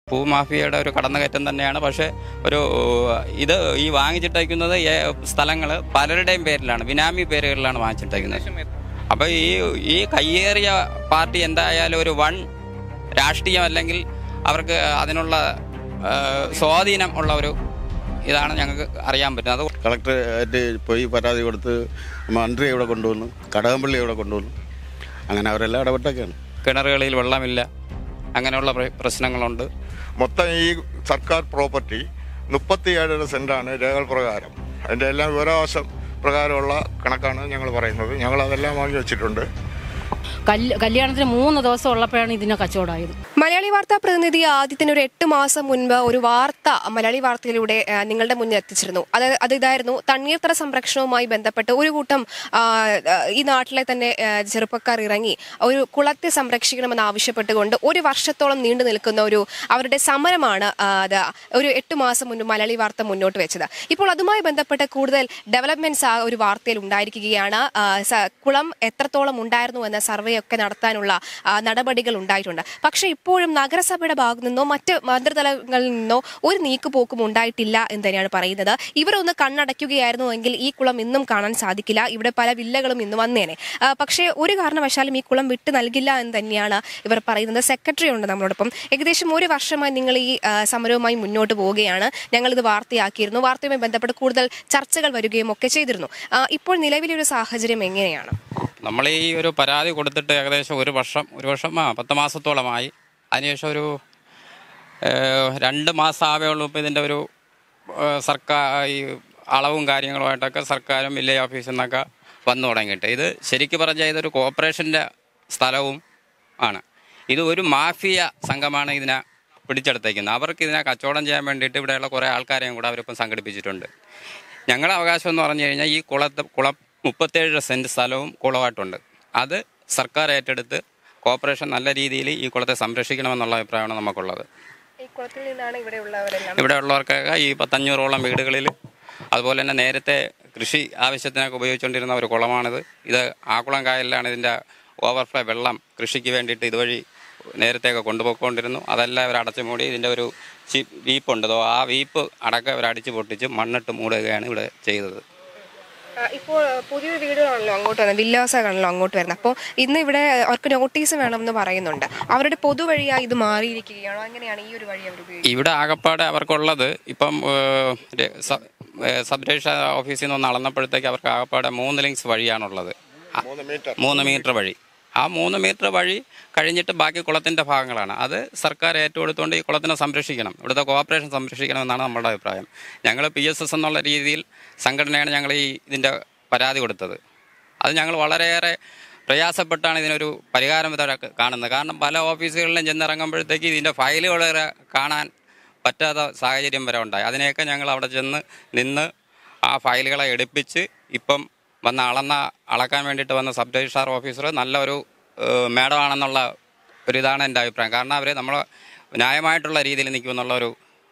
ഭൂമാഫിയയുടെ ഒരു കടന്നുകയറ്റം തന്നെയാണ് പക്ഷേ ഒരു ഇത് ഈ വാങ്ങിച്ചിട്ടേക്കുന്നത് സ്ഥലങ്ങൾ പലരുടെയും പേരിലാണ് ബിനാമി പേരുകളിലാണ് വാങ്ങിച്ചിട്ടേക്കുന്നത് അപ്പോൾ ഈ ഈ കയ്യേറിയ പാർട്ടി എന്തായാലും ഒരു വൺ രാഷ്ട്രീയം അല്ലെങ്കിൽ അവർക്ക് അതിനുള്ള ആ, സ്വാധീനം ഉള്ള ഒരു ഇതാണ് ഞങ്ങൾക്ക് അറിയാൻ പറ്റുന്നത് അത് കളക്ടറായിട്ട് പോയി പരാതി കൊടുത്ത് മന്ത്രി ഇവിടെ കൊണ്ടുവന്നു കടകംപള്ളി ഇവിടെ കൊണ്ടുവന്നു അങ്ങനെ അവരെല്ലാം ഇടപെട്ടൊക്കെയാണ് കിണറുകളിൽ വെള്ളമില്ല അങ്ങനെയുള്ള പ്ര- പ്രശ്നങ്ങളുണ്ട് മൊത്തം ഈ സർക്കാർ പ്രോപ്പർട്ടി മുപ്പത്തിയേഴര സെന്റാണ് രേഖകൾ പ്രകാരം അതിൻ്റെ എല്ലാം വിവരാവകാശം പ്രകാരമുള്ള കണക്കാണ് ഞങ്ങൾ പറയുന്നത് ഞങ്ങൾ അതെല്ലാം വാങ്ങി വെച്ചിട്ടുണ്ട് കല്യ കല്യാണത്തിന് മൂന്ന് ദിവസം ഉള്ളപ്പോഴാണ് ഇതിനെ കച്ചവടമായത് മലയാളി വാർത്താ പ്രതിനിധി ആദ്യത്തിന് ഒരു എട്ട് മാസം മുൻപ് ഒരു വാർത്ത മലയാളി വാർത്തയിലൂടെ ആ, നിങ്ങളുടെ മുന്നിൽ എത്തിച്ചിരുന്നു അത് അത് ഇതായിരുന്നു തണ്ണീർത്തട സംരക്ഷണവുമായി ബന്ധപ്പെട്ട് ഒരു കൂട്ടം ആ, ആ, ഈ നാട്ടിലെ തന്നെ ആ, ചെറുപ്പക്കാർ ഇറങ്ങി ഒരു കുളത്തെ സംരക്ഷിക്കണമെന്ന് ആവശ്യപ്പെട്ടുകൊണ്ട് ഒരു വർഷത്തോളം നീണ്ടു നിൽക്കുന്ന ഒരു അവരുടെ സമരമാണ് ആ, അത് ഒരു എട്ട് മാസം മുൻപ് മലയാളി വാർത്ത മുന്നോട്ട് വെച്ചത് ഇപ്പോൾ അതുമായി ബന്ധപ്പെട്ട് കൂടുതൽ ഡെവലപ്മെന്റ്സ് ആ ഒരു വാർത്തയിൽ ഉണ്ടായിരിക്കുകയാണ് ആ, സ- കുളം എത്രത്തോളം ഉണ്ടായിരുന്നു എന്ന സർവേ ഒക്കെ നടത്താനുള്ള ആ, നടപടികൾ ഉണ്ടായിട്ടുണ്ട് പക്ഷേ ഇപ്പോഴും നഗരസഭയുടെ ഭാഗത്തു നിന്നോ മറ്റ് മന്ത്രിതലങ്ങളിൽ നിന്നോ ഒരു നീക്കുപോക്കും ഉണ്ടായിട്ടില്ല എന്ന് തന്നെയാണ് പറയുന്നത് ഇവരൊന്ന് കണ്ണടയ്ക്കുകയായിരുന്നു എങ്കിൽ ഈ കുളം ഇന്നും കാണാൻ സാധിക്കില്ല ഇവിടെ പല വില്ലകളും ഇന്ന് വന്നേനെ ആ, പക്ഷേ ഒരു കാരണവശാലും ഈ കുളം വിട്ടു നൽകില്ല എന്ന് തന്നെയാണ് ഇവർ പറയുന്നത് സെക്രട്ടറി ഉണ്ട് നമ്മളോടൊപ്പം ഏകദേശം ഒരു വർഷമായി നിങ്ങൾ ഈ ആ, സമരവുമായി മുന്നോട്ട് പോവുകയാണ് ഞങ്ങളിത് വാർത്തയാക്കിയിരുന്നു വാർത്തയുമായി ബന്ധപ്പെട്ട് കൂടുതൽ ചർച്ചകൾ വരികയും ഒക്കെ ചെയ്തിരുന്നു ആ, ഇപ്പോൾ നിലവിലെ ഒരു സാഹചര്യം എങ്ങനെയാണ് നമ്മൾ ഈ ഒരു പരാതി കൊടുത്തിട്ട് ഏകദേശം ഒരു വർഷം ഒരു വർഷം ആ പത്ത് മാസത്തോളമായി അതിനുശേഷം ഒരു ഏഹ്, രണ്ട് മാസം ആവേ ഉള്ളൂ ഇപ്പോൾ ഇതിൻ്റെ ഒരു ഏഹ്, സർക്കാർ ഈ അളവും കാര്യങ്ങളുമായിട്ടൊക്കെ സർക്കാരും വില്ലേജ് ഓഫീസിൽ നിന്നൊക്കെ വന്നു തുടങ്ങിയിട്ട് ഇത് ശരിക്കും പറഞ്ഞാൽ ഇതൊരു കോർപ്പറേഷൻ്റെ സ്ഥലവും ആണ് ഇത് ഒരു മാഫിയ സംഘമാണ് ഇതിനെ പിടിച്ചെടുത്തേക്കുന്നത് അവർക്ക് ഇതിനെ കച്ചവടം ചെയ്യാൻ വേണ്ടിയിട്ട് ഇവിടെയുള്ള കുറേ ആൾക്കാരെയും കൂടെ അവരിപ്പം സംഘടിപ്പിച്ചിട്ടുണ്ട് ഞങ്ങളുടെ അവകാശം എന്ന് പറഞ്ഞു കഴിഞ്ഞാൽ ഈ കുളത്ത് കുളം മുപ്പത്തേഴ് സെൻറ്റ് സ്ഥലവും കുളമായിട്ടുണ്ട് അത് സർക്കാർ ഏറ്റെടുത്ത് കോർപ്പറേഷൻ നല്ല രീതിയിൽ ഈ കുളത്തെ സംരക്ഷിക്കണമെന്നുള്ള അഭിപ്രായമാണ് നമുക്കുള്ളത് ഈ കുളത്തിൽ നിന്നാണ് ഇവിടെ ഉള്ളവരെല്ലാം ഇവിടെ ഉള്ളവർക്കൊക്കെ ഈ പത്തഞ്ഞൂറോളം വീടുകളിൽ അതുപോലെ തന്നെ നേരത്തെ കൃഷി ആവശ്യത്തിനൊക്കെ ഉപയോഗിച്ചുകൊണ്ടിരുന്ന ഒരു കുളമാണിത് ഇത് ആക്കുളം കായലിലാണ് ഇതിൻ്റെ ഓവർഫ്ലോ വെള്ളം കൃഷിക്ക് വേണ്ടിയിട്ട് ഇതുവഴി നേരത്തെയൊക്കെ കൊണ്ടുപോയിക്കൊണ്ടിരുന്നു അതെല്ലാം അവർ അടച്ചു മൂടി ഇതിൻ്റെ ഒരു ചി വീപ്പുണ്ട് ദോ ആ വീപ്പ് അടക്കം അവർ അടിച്ച് പൊട്ടിച്ച് മണ്ണിട്ട് മൂടുകയാണ് ഇവിടെ ചെയ്തത് ആ, ഇപ്പോൾ പുതിയൊരു വീടുകളാണല്ലോ അങ്ങോട്ട് വരുന്നത് വില്ലാസമാണല്ലോ അങ്ങോട്ട് വരുന്നത് അപ്പോൾ ഇന്ന് ഇവിടെ അവർക്ക് നോട്ടീസ് വേണമെന്ന് പറയുന്നുണ്ട് അവരുടെ പൊതുവഴിയായി ഇത് മാറിയിരിക്കുകയാണോ അങ്ങനെയാണ് ഈ ഒരു വഴി അവർ ഉപയോഗിക്കുന്നത് ഇവിടെ ആകപ്പാടെ അവർക്കുള്ളത് ഇപ്പം ഏഹ്, രെ- സ- ഏഹ്, സബ് രജിസ്ട്രാർ ഓഫീസിൽ നിന്ന് ഒന്ന് അളന്നപ്പോഴത്തേക്ക് അവർക്ക് ആകപ്പാടെ മൂന്ന് ലിങ്ക്സ് വഴിയാണുള്ളത് ആ, മൂന്ന് മീറ്റർ മൂന്ന് മീറ്റർ വഴി ആ മൂന്ന് മീറ്റർ വഴി കഴിഞ്ഞിട്ട് ബാക്കി കുളത്തിൻ്റെ ഭാഗങ്ങളാണ് അത് സർക്കാർ ഏറ്റെടുത്തുകൊണ്ട് ഈ കുളത്തിനെ സംരക്ഷിക്കണം ഇവിടുത്തെ കോർപ്പറേഷൻ സംരക്ഷിക്കണമെന്നാണ് നമ്മുടെ അഭിപ്രായം ഞങ്ങൾ പി എസ് എസ് എന്നുള്ള രീതിയിൽ സംഘടനയാണ് ഞങ്ങൾ ഈ ഇതിൻ്റെ പരാതി കൊടുത്തത് അത് ഞങ്ങൾ വളരെയേറെ പ്രയാസപ്പെട്ടാണ് ഇതിനൊരു പരിഹാരം ഇതുവരെ കാണുന്നത് കാരണം പല ഓഫീസുകളിലും ചെന്നിറങ്ങുമ്പോഴത്തേക്ക് ഇതിൻ്റെ ഫയലുകൾ വരെ കാണാൻ പറ്റാത്ത സാഹചര്യം വരെ ഉണ്ടായി അതിനെയൊക്കെ ഞങ്ങൾ അവിടെ ചെന്ന് നിന്ന് ആ ഫയലുകളെ എടുപ്പിച്ച് ഇപ്പം വന്ന് അളന്ന അളക്കാൻ വേണ്ടിയിട്ട് വന്ന സബ് രജിസ്ട്രാർ ഓഫീസർ നല്ല ഒരു ഏഹ്, മേഡമാണെന്നുള്ള ഒരു ഇതാണ് എൻ്റെ അഭിപ്രായം കാരണം അവർ നമ്മൾ ന്യായമായിട്ടുള്ള രീതിയിൽ നിൽക്കുമെന്നുള്ള ഒരു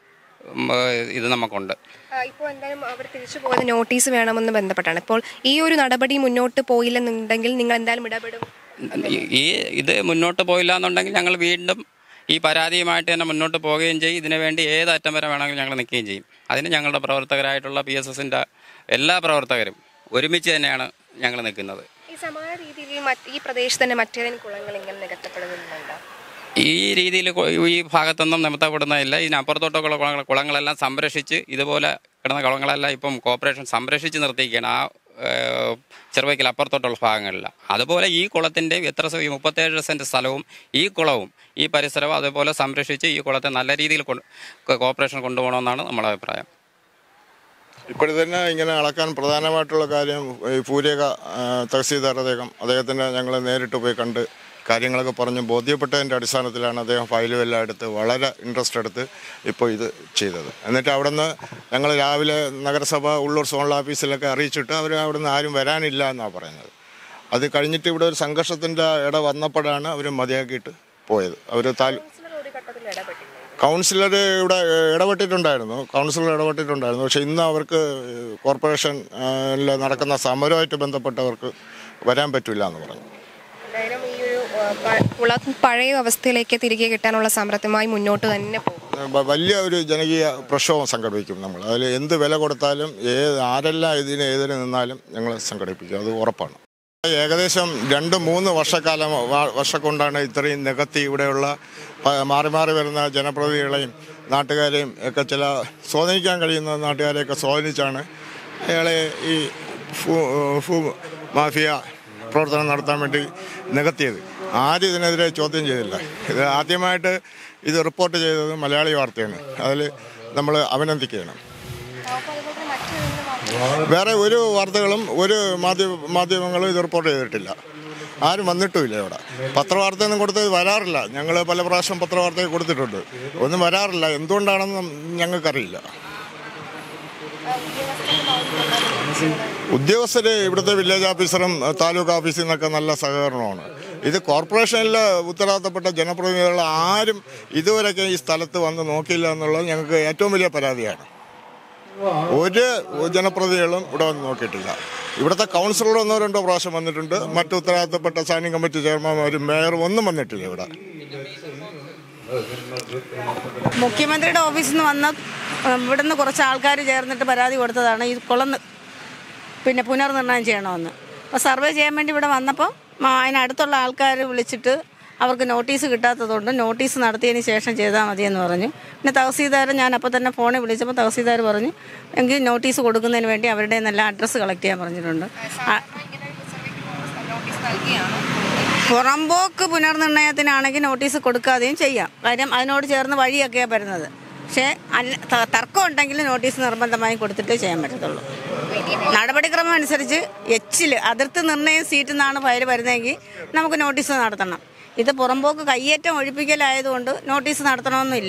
ഉം, ഏഹ്, ഇത് നമുക്കുണ്ട് ഇപ്പോൾ എന്തായാലും അവർ തിരിച്ചു പോകുന്ന നോട്ടീസ് വേണമെന്ന് ബന്ധപ്പെട്ടാണ് ഇപ്പോൾ ഈ ഒരു നടപടി മുന്നോട്ട് പോയില്ലെന്നുണ്ടെങ്കിൽ നിങ്ങൾ എന്തായാലും ഇടപെടും ഈ- ഈ ഇത് മുന്നോട്ട് പോയില്ല എന്നുണ്ടെങ്കിൽ ഞങ്ങൾ വീണ്ടും ഈ പരാതിയുമായിട്ട് തന്നെ മുന്നോട്ട് പോവുകയും ചെയ്യും ഇതിനു വേണ്ടി ഏത് അറ്റം വരെ വേണമെങ്കിലും ഞങ്ങൾ നിൽക്കുകയും ചെയ്യും അതിന് ഞങ്ങളുടെ പ്രവർത്തകരായിട്ടുള്ള പി എസ് എസിൻ്റെ എല്ലാ പ്രവർത്തകരും ഒരുമിച്ച് തന്നെയാണ് ഞങ്ങൾ നിൽക്കുന്നത് ഈ സമാന രീതിയിൽ മറ്റ് ഈ പ്രദേശത്ത് തന്നെ മറ്റേതെങ്കിലും കുളങ്ങൾ ഇങ്ങനെ നികത്തപ്പെടുന്നുണ്ടോ ഈ രീതിയിൽ ഈ ഭാഗത്തൊന്നും നിമിത്തപ്പെടുന്നതില്ല ഇതിനപ്പുറത്തോട്ടുള്ള കുളങ്ങൾ കുളങ്ങളെല്ലാം സംരക്ഷിച്ച് ഇതുപോലെ കിടന്ന കുളങ്ങളെല്ലാം ഇപ്പം കോർപ്പറേഷൻ സംരക്ഷിച്ച് നിർത്തിയിരിക്കുകയാണ് ആ ഏഹ്, ചെറുവയ്ക്കൽ അപ്പുറത്തോട്ടുള്ള ഭാഗങ്ങളിൽ അതുപോലെ ഈ കുളത്തിൻ്റെയും എത്ര സ- ഈ മുപ്പത്തേഴ് സെൻറ്റ് സ്ഥലവും ഈ കുളവും ഈ പരിസരവും അതുപോലെ സംരക്ഷിച്ച് ഈ കുളത്തെ നല്ല രീതിയിൽ കൊണ്ട് കോർപ്പറേഷൻ കൊണ്ടുപോകണമെന്നാണ് നമ്മുടെ അഭിപ്രായം ഇപ്പോഴത്തെ തന്നെ ഇങ്ങനെ അളക്കാൻ പ്രധാനമായിട്ടുള്ള കാര്യം ഈ പൂരേക ആ, തഹസീൽദാർ അദ്ദേഹം അദ്ദേഹത്തിന് ഞങ്ങൾ നേരിട്ട് പോയി കണ്ട് കാര്യങ്ങളൊക്കെ പറഞ്ഞ് ബോധ്യപ്പെട്ടതിൻ്റെ അടിസ്ഥാനത്തിലാണ് അദ്ദേഹം ഫയലും എല്ലാം എടുത്ത് വളരെ ഇൻട്രസ്റ്റ് എടുത്ത് ഇപ്പോൾ ഇത് ചെയ്തത് എന്നിട്ട് അവിടെ നിന്ന് ഞങ്ങൾ രാവിലെ നഗരസഭ ഉള്ളൂർ സോണൽ ഓഫീസിലൊക്കെ അറിയിച്ചിട്ട് അവർ അവിടെ നിന്ന് ആരും വരാനില്ല എന്നാണ് പറയുന്നത് അത് കഴിഞ്ഞിട്ട് ഇവിടെ ഒരു സംഘർഷത്തിൻ്റെ ഇട വന്നപ്പോഴാണ് അവർ മതിയാക്കിയിട്ട് പോയത് അവർ താൽ ഒരു ഘട്ടത്തിൽ ഇടപെട്ടില്ല കൗൺസിലർ ഇവിടെ ഏഹ്, ഇടപെട്ടിട്ടുണ്ടായിരുന്നു കൗൺസിലർ ഇടപെട്ടിട്ടുണ്ടായിരുന്നു പക്ഷെ ഇന്ന് അവർക്ക് കോർപ്പറേഷൻ ഏഹ്, ല് നടക്കുന്ന സമരമായിട്ട് ബന്ധപ്പെട്ടവർക്ക് വരാൻ പറ്റില്ല എന്ന് പറഞ്ഞു എന്തായാലും ഈ ഒരു ആ, പ- കുളം പഴയ അവസ്ഥയിലേക്ക് തിരികെ കിട്ടാനുള്ള സമരത്തുമായി മുന്നോട്ട് തന്നെ പോകും വ- വലിയ ഒരു ജനകീയ പ്രക്ഷോഭം സംഘടിപ്പിക്കും നമ്മൾ അതിൽ എന്ത് വില കൊടുത്താലും ഏത് ആരെല്ലാം ഇതിന് എതിരെ നിന്നാലും ഞങ്ങൾ സംഘടിപ്പിക്കും അത് ഉറപ്പാണ് ഏകദേശം രണ്ട് മൂന്ന് വർഷക്കാലം വ- വർഷം കൊണ്ടാണ് ഇത്രയും നികത്തി ഇവിടെയുള്ള പ- മാറി മാറി വരുന്ന ജനപ്രതിനിധികളെയും നാട്ടുകാരെയും ഒക്കെ ചില സ്വാധീനിക്കാൻ കഴിയുന്ന നാട്ടുകാരെയൊക്കെ സ്വാധീനിച്ചാണ് അയാളെ ഈ ഫു ഫു മാഫിയ പ്രവർത്തനം നടത്താൻ വേണ്ടി നികത്തിയത് ആരും ഇതിനെതിരെ ചോദ്യം ചെയ്തില്ല ഇത് ആദ്യമായിട്ട് ഇത് റിപ്പോർട്ട് ചെയ്തത് മലയാളി വാർത്തയാണ് അതിൽ നമ്മൾ അഭിനന്ദിക്കുകയാണ് വേറെ ഒരു വാർത്തകളും ഒരു മാധ്യമ മാധ്യമങ്ങളും ഇത് റിപ്പോർട്ട് ചെയ്തിട്ടില്ല ആരും വന്നിട്ടുമില്ല ഇവിടെ പത്രവാർത്തയൊന്നും കൊടുത്തത് വരാറില്ല ഞങ്ങൾ പല പ്രാവശ്യം പത്രവാർത്തയൊക്കെ കൊടുത്തിട്ടുണ്ട് ഒന്നും വരാറില്ല എന്തുകൊണ്ടാണെന്ന് ഞങ്ങൾക്കറിയില്ല ഉദ്യോഗസ്ഥര് ഇവിടുത്തെ വില്ലേജ് ഓഫീസറും അഹ് താലൂക്ക് ഓഫീസിൽ നിന്നൊക്കെ നല്ല സഹകരണമാണ് ഇത് കോർപ്പറേഷനിൽ ഉത്തരവാദിത്തപ്പെട്ട ജനപ്രതിനിധികൾ ആരും ഇതുവരെയൊക്കെ ഈ സ്ഥലത്ത് വന്ന് നോക്കിയില്ല എന്നുള്ളത് ഞങ്ങൾക്ക് ഏറ്റവും വലിയ പരാതിയാണ് ഒരു ജനപ്രതിനിധികളും ഇവിടെ വന്ന് നോക്കിയിട്ടില്ല ഇവിടുത്തെ കൗൺസിലർ ഒന്നോ രണ്ടോ പ്രാവശ്യം വന്നിട്ടുണ്ട് മറ്റു ഉത്തരവാദിത്തപ്പെട്ട സ്റ്റാൻഡിംഗ് കമ്മിറ്റി ചെയർമാൻമാരും മേയറും ഒന്നും വന്നിട്ടില്ല ഇവിടെ മുഖ്യമന്ത്രിയുടെ ഓഫീസിൽ നിന്ന് വന്ന ഉം, ഇവിടുന്ന് കുറച്ച് ആൾക്കാർ ചേർന്നിട്ട് പരാതി കൊടുത്തതാണ് ഈ കുളം നി- പിന്നെ പുനർനിർണ്ണയം ചെയ്യണമെന്ന് അപ്പോൾ സർവേ ചെയ്യാൻ വേണ്ടി ഇവിടെ വന്നപ്പോൾ മ- അതിനടുത്തുള്ള ആൾക്കാർ വിളിച്ചിട്ട് അവർക്ക് നോട്ടീസ് കിട്ടാത്തതുകൊണ്ട് നോട്ടീസ് നടത്തിയതിന് ശേഷം ചെയ്താൽ മതിയെന്ന് പറഞ്ഞു പിന്നെ തഹസീൽദാർ ഞാൻ അപ്പോൾ തന്നെ ഫോണിൽ വിളിച്ചപ്പോൾ തഹസീൽദാർ പറഞ്ഞു എങ്കിൽ നോട്ടീസ് കൊടുക്കുന്നതിന് വേണ്ടി അവരുടെ നല്ല അഡ്രസ്സ് കളക്ട് ചെയ്യാൻ പറഞ്ഞിട്ടുണ്ട് ആ- പുറമ്പോക്ക് പുനർനിർണയത്തിനാണെങ്കിൽ നോട്ടീസ് കൊടുക്കാതെയും ചെയ്യാം കാര്യം അതിനോട് ചേർന്ന് വഴിയൊക്കെയാണ് വരുന്നത് പക്ഷേ അല്ല ത- തർക്കം ഉണ്ടെങ്കിൽ നോട്ടീസ് നിർബന്ധമായും കൊടുത്തിട്ടേ ചെയ്യാൻ പറ്റത്തുള്ളൂ നടപടിക്രമം അനുസരിച്ച് എച്ചിൽ അതിർത്തി നിർണയം സീറ്റിൽ നിന്നാണ് ഫയൽ വരുന്നതെങ്കിൽ നമുക്ക് നോട്ടീസ് നടത്തണം ഇത് പുറമ്പോക്ക് കയ്യേറ്റം ഒഴിപ്പിക്കലായതുകൊണ്ട് നോട്ടീസ് നടത്തണമെന്നില്ല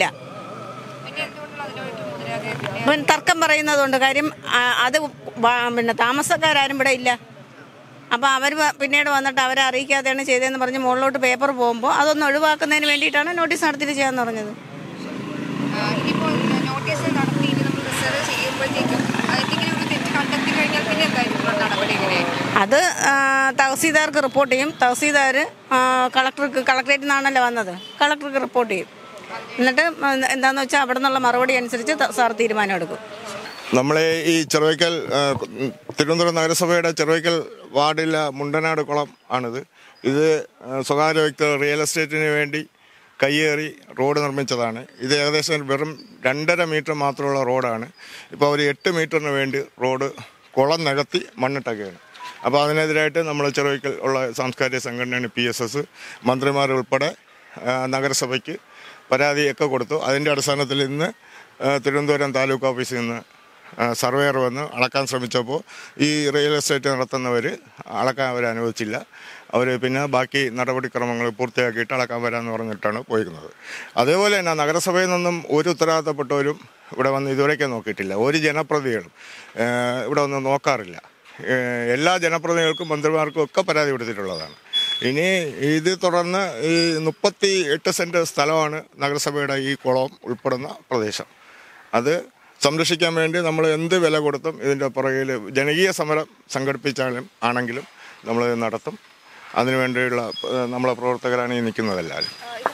പിന്നെ തർക്കം പറയുന്നതുകൊണ്ട് കാര്യം ആ, അത് വ- പിന്നെ താമസക്കാരും ഇവിടെ ഇല്ല അപ്പോൾ അവർ പിന്നീട് വന്നിട്ട് അവരെ അറിയിക്കാതെയാണ് ചെയ്തതെന്ന് പറഞ്ഞ് മുകളിലോട്ട് പേപ്പർ പോകുമ്പോൾ അതൊന്ന് ഒഴിവാക്കുന്നതിന് വേണ്ടിയിട്ടാണ് നോട്ടീസ് നടത്തിയിട്ട് ചെയ്യാമെന്ന് പറഞ്ഞത് ഇനിയിപ്പോൾ നോട്ടീസ് നടത്തി ഇനി നമ്മൾ റിസർവ് ചെയ്യുമ്പോഴത്തേക്കും എന്തെങ്കിലും ഒരു തെറ്റ് കണ്ടെത്തി കഴിഞ്ഞാൽ പിന്നെ എന്തായിരിക്കും നടപടി എങ്ങനെയായിരിക്കും അത് ആ, തഹസീൽദാർക്ക് റിപ്പോർട്ട് ചെയ്യും തഹസീൽദാർ ആ, കളക്ടർക്ക് കളക്ടറേറ്റിൽ നിന്നാണല്ലോ വന്നത് കളക്ടർക്ക് റിപ്പോർട്ട് ചെയ്യും എന്നിട്ട് എന്താണെന്ന് വെച്ചാൽ അവിടെ നിന്നുള്ള മറുപടി അനുസരിച്ച് ത- സാർ തീരുമാനം എടുക്കും നമ്മളെ ഈ ചെറുവയ്ക്കൽ ആ, തിരുവനന്തപുരം നഗരസഭയുടെ ചെറുവയ്ക്കൽ വാർഡിലെ മുണ്ടനാട് കുളം ആണിത് ഇത് ആ, സ്വകാര്യ വ്യക്തി റിയൽ എസ്റ്റേറ്റിന് വേണ്ടി കയ്യേറി റോഡ് നിർമ്മിച്ചതാണ് ഇത് ഏകദേശം വെറും രണ്ടര മീറ്റർ മാത്രമുള്ള റോഡാണ് ഇപ്പോൾ ഒരു എട്ട് മീറ്ററിന് വേണ്ടി റോഡ് കുളം നികത്തി മണ്ണിട്ടൊക്കെയാണ് അപ്പോൾ അതിനെതിരായിട്ട് നമ്മൾ ചെറുവയ്ക്കൽ ഉള്ള സാംസ്കാരിക സംഘടനയാണ് പി എസ് എസ് മന്ത്രിമാർ ഉൾപ്പെടെ ആ, നഗരസഭയ്ക്ക് പരാതിയൊക്കെ കൊടുത്തു അതിൻ്റെ അടിസ്ഥാനത്തിൽ ഇന്ന് ആ, തിരുവനന്തപുരം താലൂക്ക് ഓഫീസിൽ നിന്ന് സർവേയർ വന്ന് അളക്കാൻ ശ്രമിച്ചപ്പോൾ ഈ റിയൽ എസ്റ്റേറ്റ് നടത്തുന്നവർ അളക്കാൻ അവർ അനുവദിച്ചില്ല അവർ പിന്നെ ബാക്കി നടപടിക്രമങ്ങൾ പൂർത്തിയാക്കിയിട്ട് അളക്കാൻ വരാമെന്ന് പറഞ്ഞിട്ടാണ് പോയിരിക്കുന്നത് അതേപോലെ തന്നെ നഗരസഭയിൽ നിന്നും ഒരു ഉത്തരവാദിത്തപ്പെട്ടവരും ഇവിടെ വന്ന് ഇതുവരെയൊക്കെ നോക്കിയിട്ടില്ല ഒരു ജനപ്രതിനിധികളും ഏഹ്, ഇവിടെ വന്ന് നോക്കാറില്ല ഏഹ്, എല്ലാ ജനപ്രതിനിധികൾക്കും മന്ത്രിമാർക്കും ഒക്കെ പരാതി കൊടുത്തിട്ടുള്ളതാണ് ഇനി ഇത് തുടർന്ന് ഈ മുപ്പത്തി എട്ട് സെൻറ്റ് സ്ഥലമാണ് നഗരസഭയുടെ ഈ കുളം ഉൾപ്പെടുന്ന പ്രദേശം അത് സംരക്ഷിക്കാൻ വേണ്ടി നമ്മൾ എന്ത് വില കൊടുത്തും ഇതിൻ്റെ പുറകിൽ ജനകീയ സമരം സംഘടിപ്പിച്ചാലും ആണെങ്കിലും നമ്മൾ നടത്തും അതിനുവേണ്ടിയുള്ള ഏഹ്, നമ്മളെ പ്രവർത്തകരാണ് ഈ നിൽക്കുന്നതെല്ലാവരും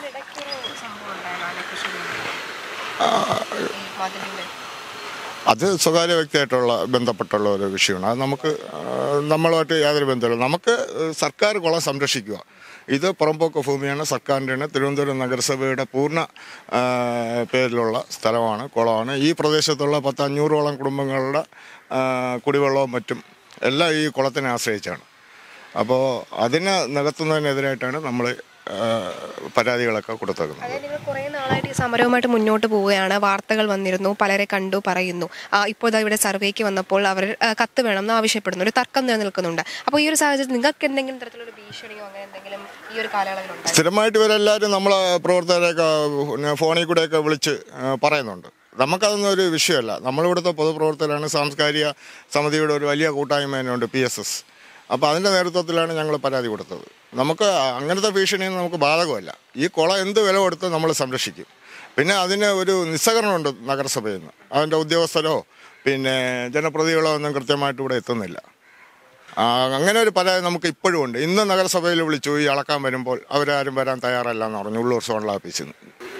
അത് സ്വകാര്യ വ്യക്തിയായിട്ടുള്ള ബന്ധപ്പെട്ടുള്ള ഒരു വിഷയമാണ് അത് നമുക്ക് ആ, നമ്മളുമായിട്ട് യാതൊരു ബന്ധമില്ല നമുക്ക് സർക്കാർ കുളം സംരക്ഷിക്കുക ഇത് പുറമ്പോക്ക് ഭൂമിയാണ് സർക്കാരിൻ്റെയാണ് തിരുവനന്തപുരം നഗരസഭയുടെ പൂർണ്ണ ആ, പേരിലുള്ള സ്ഥലമാണ് കുളമാണ് ഈ പ്രദേശത്തുള്ള പത്ത് അഞ്ഞൂറോളം കുടുംബങ്ങളുടെ ആ, കുടിവെള്ളവും മറ്റും എല്ലാം ഈ കുളത്തിനെ ആശ്രയിച്ചാണ് അപ്പോൾ അതിനെ നികത്തുന്നതിനെതിരായിട്ടാണ് നമ്മൾ പരാതികളൊക്കെ കൊടുത്തേക്കുന്നത് അതായത് നിങ്ങൾ കുറേ നാളായിട്ട് ഈ സമരവുമായിട്ട് മുന്നോട്ട് പോവുകയാണ് വാർത്തകൾ വന്നിരുന്നു പലരെ കണ്ടു പറയുന്നു ആ, ഇപ്പോൾ ദാ ഇവിടെ സർവേക്ക് വന്നപ്പോൾ അവർ ആ, കത്ത് വേണം എന്ന് ആവശ്യപ്പെടുന്നു ഒരു തർക്കം നിലനിൽക്കുന്നുണ്ട് അപ്പോൾ ഈ ഒരു സാഹചര്യത്തിൽ നിങ്ങൾക്ക് എന്തെങ്കിലും തരത്തിലുള്ള ഭീഷണിയോ അങ്ങനെ എന്തെങ്കിലും ഈ ഒരു കാലയളവിലുണ്ടോ സ്ഥിരമായിട്ട് ഇവരെല്ലാവരും നമ്മളെ പ്രവർത്തകരെയൊക്കെ പിന്നെ ഫോണിൽ കൂടെയൊക്കെ വിളിച്ച് ആ, പറയുന്നുണ്ട് നമുക്കതൊന്നും ഒരു വിഷയമല്ല നമ്മളിവിടുത്തെ പൊതുപ്രവർത്തകരാണ് സാംസ്കാരിക സമിതിയുടെ ഒരു വലിയ കൂട്ടായ്മ തന്നെയുണ്ട് പി എസ് എസ് അപ്പോൾ അതിൻ്റെ നേതൃത്വത്തിലാണ് ഞങ്ങൾ പരാതി കൊടുത്തത് നമുക്ക് അങ്ങനത്തെ ഭീഷണിയൊന്നും നമുക്ക് ബാധകമല്ല ഈ കുളം എന്ത് വില കൊടുത്ത് നമ്മൾ സംരക്ഷിക്കും പിന്നെ അതിന് ഒരു നിസ്സഹകരണമുണ്ട് നഗരസഭയിൽ നിന്ന് അതിൻ്റെ ഉദ്യോഗസ്ഥരോ പിന്നെ ജനപ്രതികളോ ഒന്നും കൃത്യമായിട്ട് ഇവിടെ എത്തുന്നില്ല ആ, അങ്ങനെ ഒരു പരാതി നമുക്ക് ഇപ്പോഴും ഉണ്ട് ഇന്ന് നഗരസഭയിൽ വിളിച്ചു ഈ അളക്കാൻ വരുമ്പോൾ അവരാരും വരാൻ തയ്യാറല്ല എന്ന് പറഞ്ഞു ഉള്ളൂർ സോണൽ ഓഫീസിൽ നിന്ന്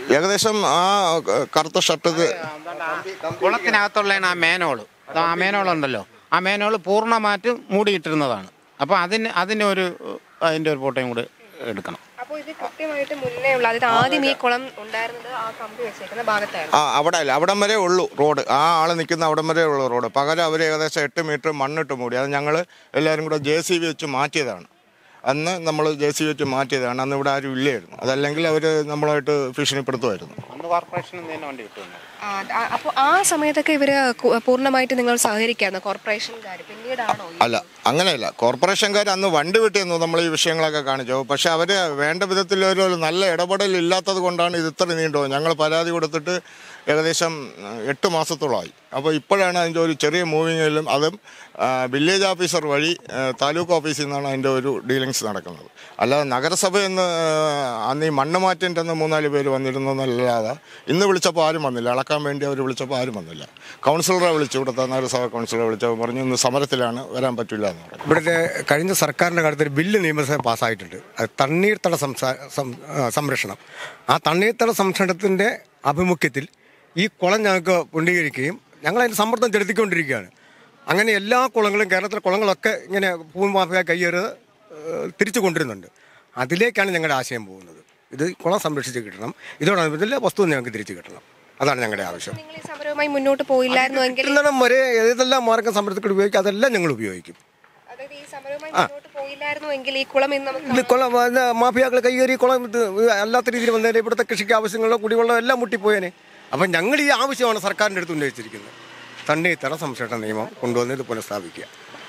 ഏകദേശം ആ കറുത്ത ഷർട്ട് ഇത് കുളത്തിനകത്തുള്ളതാണ് ആ മേനോള് ആ മേനോളുണ്ടല്ലോ ആ മേനോള് പൂർണ്ണമായിട്ടും മൂടിയിട്ടിരുന്നതാണ് അപ്പോൾ അതിന് അതിനൊരു അതിൻ്റെ ഒരു ഫോട്ടോയും കൂടെ എടുക്കണം അപ്പോൾ ഇത് കൃത്യമായിട്ട് മുന്നേ ഉള്ള അതായത് ആദ്യം ഈ കുളം ഉണ്ടായിരുന്നത് ആ കമ്പി വെച്ചേക്കുന്ന ഭാഗത്തായിരുന്നു ആ അവിടെ അല്ല അവിടം വരെ ഉള്ളൂ റോഡ് ആ ആൾ നിൽക്കുന്ന അവിടം വരെ ഉള്ളൂ റോഡ് പകരം അവർ ഏകദേശം എട്ട് മീറ്റർ മണ്ണിട്ട് മൂടി അത് ഞങ്ങൾ എല്ലാവരും കൂടെ ജെ സി ബി വെച്ച് മാറ്റിയതാണ് അന്ന് നമ്മൾ ജെ സി ബി വെച്ച് മാറ്റിയതാണ് അന്ന് ഇവിടെ ആരും ഇല്ലായിരുന്നു അതല്ലെങ്കിൽ അവർ നമ്മളായിട്ട് ഭീഷണിപ്പെടുത്തുമായിരുന്നു അന്ന് കോർപ്പറേഷനിൽ നിന്ന് തന്നെ വണ്ടി കിട്ടുന്നു അപ്പോൾ ആ സമയത്തൊക്കെ ഇവര് കു- പൂർണ്ണമായിട്ട് നിങ്ങൾ സഹകരിക്കായിരുന്നു കോർപ്പറേഷൻകാർ പിന്നീടാണോ ഈ- അല്ല അങ്ങനെയല്ല കോർപ്പറേഷൻകാർ അന്ന് വണ്ടി വിട്ടിരുന്നു നമ്മൾ ഈ വിഷയങ്ങളൊക്കെ കാണിച്ചു പക്ഷെ അവർ വേണ്ട വിധത്തിൽ ഒരു ഒരു നല്ല ഇടപെടൽ ഇല്ലാത്തത് കൊണ്ടാണ് ഇത് ഇത്ര നീണ്ടോ ഞങ്ങൾ പരാതി കൊടുത്തിട്ട് ഏകദേശം ഉം, എട്ട് മാസത്തോളമായി അപ്പോൾ ഇപ്പോഴാണ് അതിൻ്റെ ഒരു ചെറിയ മൂവിങ്ങിലും അതും ആ, വില്ലേജ് ഓഫീസർ വഴി ആ, താലൂക്ക് ഓഫീസിൽ നിന്നാണ് അതിൻ്റെ ഒരു ഡീലിങ്സ് നടക്കുന്നത് അല്ലാതെ നഗരസഭയിൽ നിന്ന് അന്ന് ഈ മണ്ണ് മാറ്റിൻ്റെ അന്ന് മൂന്നാല് പേര് വന്നിരുന്നു എന്നല്ലാതെ ഇന്ന് വിളിച്ചപ്പോൾ ആരും വന്നില്ല അളക്കാൻ വേണ്ടി അവർ വിളിച്ചപ്പോൾ ആരും വന്നില്ല കൗൺസിലറെ വിളിച്ചു ഇവിടുത്തെ നഗരസഭ കൗൺസിലറെ വിളിച്ചപ്പോൾ പറഞ്ഞു ഇന്ന് സമരത്തിലാണ് വരാൻ പറ്റില്ല എന്ന് പറഞ്ഞു ഇവിടുത്തെ കഴിഞ്ഞ സർക്കാരിൻ്റെ കാലത്ത് ഒരു ബില്ല് നിയമസഭ പാസ്സായിട്ടുണ്ട് അത് തണ്ണീർത്തട സംസാ- സം- ആ, സംരക്ഷണം ആ തണ്ണീർത്തട സംരക്ഷണത്തിൻ്റെ ആഭിമുഖ്യത്തിൽ ഈ കുളം ഞങ്ങൾക്ക് പുണ്ടീകരിക്കുകയും ഞങ്ങൾ അതിന് സമ്മർദ്ദം ചെലുത്തിക്കൊണ്ടിരിക്കുകയാണ് അങ്ങനെ എല്ലാ കുളങ്ങളും കേരളത്തിലെ കുളങ്ങളൊക്കെ ഇങ്ങനെ ഭൂമാഫിയ കയ്യേറ് ഏഹ്, തിരിച്ചു കൊണ്ടിരുന്നുണ്ട് അതിലേക്കാണ് ഞങ്ങളുടെ ആശയം പോകുന്നത് ഇത് കുളം സംരക്ഷിച്ച് കിട്ടണം ഇതോടനുബന്ധിച്ച് വസ്തു ഞങ്ങൾക്ക് തിരിച്ചു കിട്ടണം അതാണ് ഞങ്ങളുടെ ആവശ്യം നിങ്ങൾ ഈ സമരവുമായി മുന്നോട്ട് പോയില്ലായിരുന്നു എങ്കിൽ കിട്ടുന്നിടം വരെ ഏതെല്ലാം മാർഗം സംരക്ഷണത്തിൽ ഉപയോഗിക്കും അതെല്ലാം ഞങ്ങൾ ഉപയോഗിക്കും അതായത് ഈ സമരവുമായി മുന്നോട്ട് പോയില്ലായിരുന്നു എങ്കിൽ ഈ കുളം ഇന്ന് നമുക്ക് ഇത് കുളം ഇത് മാഫിയാക്കൾ കൈകേറി കുളം ഇത് അല്ലാത്ത രീതിയിൽ വന്നേരെ ഇവിടുത്തെ കൃഷിക്ക് ആവശ്യങ്ങളോ കുടിവെള്ളം എല്ലാം മുട്ടിപ്പോയേനെ അപ്പം ഞങ്ങൾ ഈ ആവശ്യമാണ് സർക്കാരിൻ്റെ അടുത്ത് ഉന്നയിച്ചിരിക്കുന്നത് തണ്ണീത്തട സംരക്ഷണ നിയമം കൊണ്ടുവന്ന് ഇത് പുനഃസ്ഥാപിക്കുക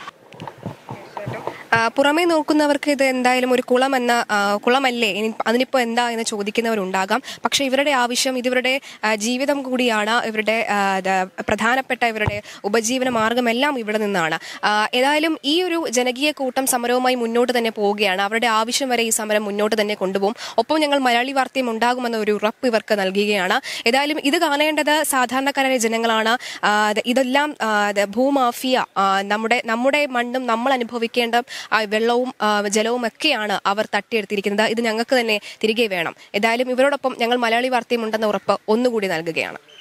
ആ, പുറമേ നോക്കുന്നവർക്ക് ഇത് എന്തായാലും ഒരു കുളം എന്ന ആ, കുളമല്ലേ ഇനി അതിനിപ്പോ എന്താ എന്ന് ചോദിക്കുന്നവരുണ്ടാകാം പക്ഷെ ഇവരുടെ ആവശ്യം ഇത് ഇവരുടെ ആ, ജീവിതം കൂടിയാണ് ഇവരുടെ ആ, ദ- പ്രധാനപ്പെട്ട ഇവരുടെ ഉപജീവന മാർഗമെല്ലാം ഇവിടെ നിന്നാണ് ആ, ഏതായാലും ഈ ഒരു ജനകീയ കൂട്ടം സമരവുമായി മുന്നോട്ട് തന്നെ പോവുകയാണ് അവരുടെ ആവശ്യം വരെ ഈ സമരം മുന്നോട്ട് തന്നെ കൊണ്ടുപോകും ഒപ്പം ഞങ്ങൾ മലയാളി വാർത്തയും ഉണ്ടാകുമെന്ന ഒരു ഉറപ്പ് ഇവർക്ക് നൽകുകയാണ് ഏതായാലും ഇത് കാണേണ്ടത് സാധാരണക്കാരായ ജനങ്ങളാണ് ആ, ഇത് ഇതെല്ലാം ആ, ഇത് ഭൂമാഫിയ ആ, നമ്മുടെ നമ്മുടെ മണ്ണും നമ്മൾ അനുഭവിക്കേണ്ട ആ, വെള്ളവും ആ, ജലവും ഒക്കെയാണ് അവർ തട്ടിയെടുത്തിരിക്കുന്നത് ഇത് ഞങ്ങൾക്ക് തന്നെ തിരികെ വേണം ഏതായാലും ഇവരോടൊപ്പം ഞങ്ങൾ മലയാളി വാർത്തയും ഉണ്ടെന്ന ഉറപ്പ് ഒന്നുകൂടി നൽകുകയാണ്